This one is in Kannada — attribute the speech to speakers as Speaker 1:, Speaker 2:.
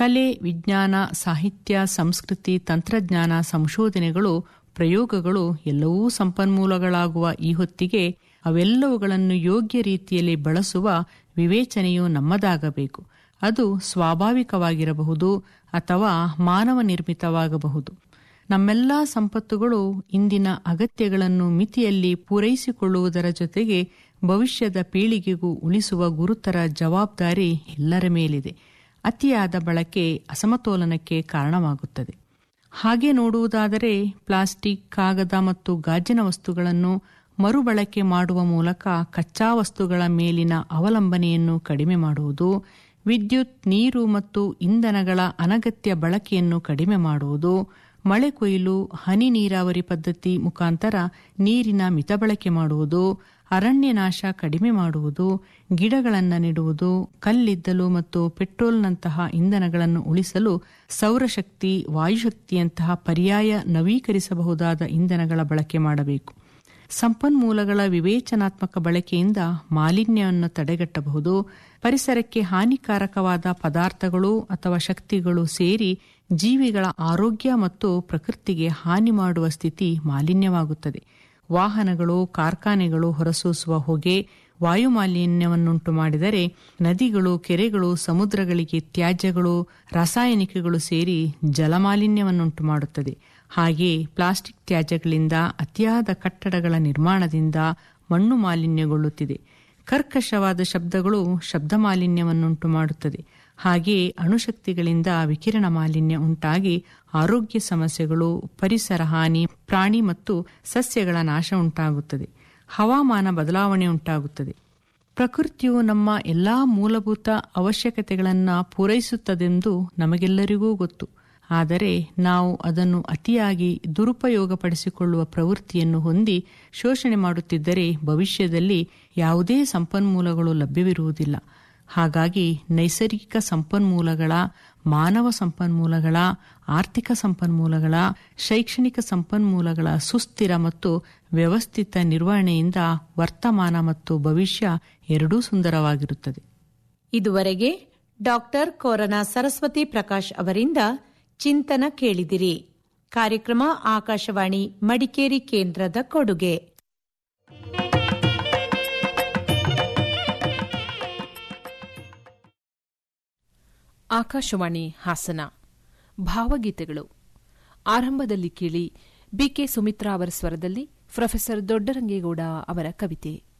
Speaker 1: ಕಲೆ ವಿಜ್ಞಾನ ಸಾಹಿತ್ಯ ಸಂಸ್ಕೃತಿ ತಂತ್ರಜ್ಞಾನ ಸಂಶೋಧನೆಗಳು ಪ್ರಯೋಗಗಳು ಎಲ್ಲವೂ ಸಂಪನ್ಮೂಲಗಳಾಗುವ ಈ ಹೊತ್ತಿಗೆ ಅವೆಲ್ಲವುಗಳನ್ನು ಯೋಗ್ಯ ರೀತಿಯಲ್ಲಿ ಬಳಸುವ ವಿವೇಚನೆಯು ನಮ್ಮದಾಗಬೇಕು ಅದು ಸ್ವಾಭಾವಿಕವಾಗಿರಬಹುದು ಅಥವಾ ಮಾನವ ನಿರ್ಮಿತವಾಗಬಹುದು ನಮ್ಮೆಲ್ಲಾ ಸಂಪತ್ತುಗಳು ಇಂದಿನ ಅಗತ್ಯಗಳನ್ನು ಮಿತಿಯಲ್ಲಿ ಪೂರೈಸಿಕೊಳ್ಳುವುದರ ಜೊತೆಗೆ ಭವಿಷ್ಯದ ಪೀಳಿಗೆಗೂ ಉಳಿಸುವ ಗುರುತರ ಜವಾಬ್ದಾರಿ ಎಲ್ಲರ ಮೇಲಿದೆ ಅತಿಯಾದ ಬಳಕೆ ಅಸಮತೋಲನಕ್ಕೆ ಕಾರಣವಾಗುತ್ತದೆ ಹಾಗೆ ನೋಡುವುದಾದರೆ ಪ್ಲಾಸ್ಟಿಕ್ ಕಾಗದ ಮತ್ತು ಗಾಜಿನ ವಸ್ತುಗಳನ್ನು ಮರುಬಳಕೆ ಮಾಡುವ ಮೂಲಕ ಕಚ್ಚಾ ವಸ್ತುಗಳ ಮೇಲಿನ ಅವಲಂಬನೆಯನ್ನು ಕಡಿಮೆ ಮಾಡುವುದು ವಿದ್ಯುತ್ ನೀರು ಮತ್ತು ಇಂಧನಗಳ ಅನಗತ್ಯ ಬಳಕೆಯನ್ನು ಕಡಿಮೆ ಮಾಡುವುದು ಮಳೆ ಕೊಯ್ಲು ಹನಿ ನೀರಾವರಿ ಪದ್ಧತಿ ಮುಖಾಂತರ ನೀರಿನ ಮಿತಬಳಕೆ ಮಾಡುವುದು ಅರಣ್ಯನಾಶ ಕಡಿಮೆ ಮಾಡುವುದು ಗಿಡಗಳನ್ನು ನೆಡುವುದು ಕಲ್ಲಿದ್ದಲು ಮತ್ತು ಪೆಟ್ರೋಲ್ನಂತಹ ಇಂಧನಗಳನ್ನು ಉಳಿಸಲು ಸೌರಶಕ್ತಿ ವಾಯುಶಕ್ತಿಯಂತಹ ಪರ್ಯಾಯ ನವೀಕರಿಸಬಹುದಾದ ಇಂಧನಗಳ ಬಳಕೆ ಮಾಡಬೇಕು ಸಂಪನ್ಮೂಲಗಳ ವಿವೇಚನಾತ್ಮಕ ಬಳಕೆಯಿಂದ ಮಾಲಿನ್ಯವನ್ನು ತಡೆಗಟ್ಟಬಹುದು ಪರಿಸರಕ್ಕೆ ಹಾನಿಕಾರಕವಾದ ಪದಾರ್ಥಗಳು ಅಥವಾ ಶಕ್ತಿಗಳು ಸೇರಿ ಜೀವಿಗಳ ಆರೋಗ್ಯ ಮತ್ತು ಪ್ರಕೃತಿಗೆ ಹಾನಿ ಮಾಡುವ ಸ್ಥಿತಿ ಮಾಲಿನ್ಯವಾಗುತ್ತದೆ ವಾಹನಗಳು ಕಾರ್ಖಾನೆಗಳು ಹೊರಸೂಸುವ ಹೊಗೆ ವಾಯು ಮಾಲಿನ್ಯವನ್ನುಂಟು ಮಾಡಿದರೆ ನದಿಗಳು ಕೆರೆಗಳು ಸಮುದ್ರಗಳಿಗೆ ತ್ಯಾಜ್ಯಗಳು ರಾಸಾಯನಿಕಗಳು ಸೇರಿ ಜಲಮಾಲಿನ್ಯವನ್ನುಂಟು ಮಾಡುತ್ತದೆ ಹಾಗೆಯೇ ಪ್ಲಾಸ್ಟಿಕ್ ತ್ಯಾಜ್ಯಗಳಿಂದ ಅತಿಯಾದ ಕಟ್ಟಡಗಳ ನಿರ್ಮಾಣದಿಂದ ಮಣ್ಣು ಮಾಲಿನ್ಯಗೊಳ್ಳುತ್ತಿದೆ ಕರ್ಕಶವಾದ ಶಬ್ದಗಳು ಶಬ್ದ ಮಾಲಿನ್ಯವನ್ನುಂಟು ಮಾಡುತ್ತದೆ ಹಾಗೆಯೇ ಅಣುಶಕ್ತಿಗಳಿಂದ ವಿಕಿರಣ ಮಾಲಿನ್ಯ ಉಂಟಾಗಿ ಆರೋಗ್ಯ ಸಮಸ್ಯೆಗಳು ಪರಿಸರ ಹಾನಿ ಪ್ರಾಣಿ ಮತ್ತು ಸಸ್ಯಗಳ ನಾಶ ಉಂಟಾಗುತ್ತದೆ ಹವಾಮಾನ ಬದಲಾವಣೆ ಉಂಟಾಗುತ್ತದೆ ಪ್ರಕೃತಿಯು ನಮ್ಮ ಎಲ್ಲಾ ಮೂಲಭೂತ ಅವಶ್ಯಕತೆಗಳನ್ನು ಪೂರೈಸುತ್ತದೆಂದು ನಮಗೆಲ್ಲರಿಗೂ ಗೊತ್ತು ಆದರೆ ನಾವು ಅದನ್ನು ಅತಿಯಾಗಿ ದುರುಪಯೋಗಪಡಿಸಿಕೊಳ್ಳುವ ಪ್ರವೃತ್ತಿಯನ್ನು ಹೊಂದಿ ಶೋಷಣೆ ಮಾಡುತ್ತಿದ್ದರೆ ಭವಿಷ್ಯದಲ್ಲಿ ಯಾವುದೇ ಸಂಪನ್ಮೂಲಗಳು ಲಭ್ಯವಿರುವುದಿಲ್ಲ ಹಾಗಾಗಿ ನೈಸರ್ಗಿಕ ಸಂಪನ್ಮೂಲಗಳ ಮಾನವ ಸಂಪನ್ಮೂಲಗಳ ಆರ್ಥಿಕ ಸಂಪನ್ಮೂಲಗಳ ಶೈಕ್ಷಣಿಕ ಸಂಪನ್ಮೂಲಗಳ ಸುಸ್ಥಿರ ಮತ್ತು ವ್ಯವಸ್ಥಿತ ನಿರ್ವಹಣೆಯಿಂದ ವರ್ತಮಾನ ಮತ್ತು ಭವಿಷ್ಯ ಎರಡೂ ಸುಂದರವಾಗಿರುತ್ತದೆ
Speaker 2: ಇದುವರೆಗೆ ಡಾಕ್ಟರ್ ಕೋರನ ಸರಸ್ವತಿ ಪ್ರಕಾಶ್ ಅವರಿಂದ ಚಿಂತನ ಕೇಳಿದಿರಿ ಕಾರ್ಯಕ್ರಮ ಆಕಾಶವಾಣಿ ಮಡಿಕೇರಿ ಕೇಂದ್ರದ ಕೊಡುಗೆ
Speaker 3: ಆಕಾಶವಾಣಿ ಹಾಸನ ಭಾವಗೀತೆಗಳು ಆರಂಭದಲ್ಲಿ ಕೇಳಿ ಬಿಕೆ ಸುಮಿತ್ರಾ ಅವರ ಸ್ವರದಲ್ಲಿ ಪ್ರೊಫೆಸರ್ ದೊಡ್ಡರಂಗೇಗೌಡ ಅವರ ಕವಿತೆ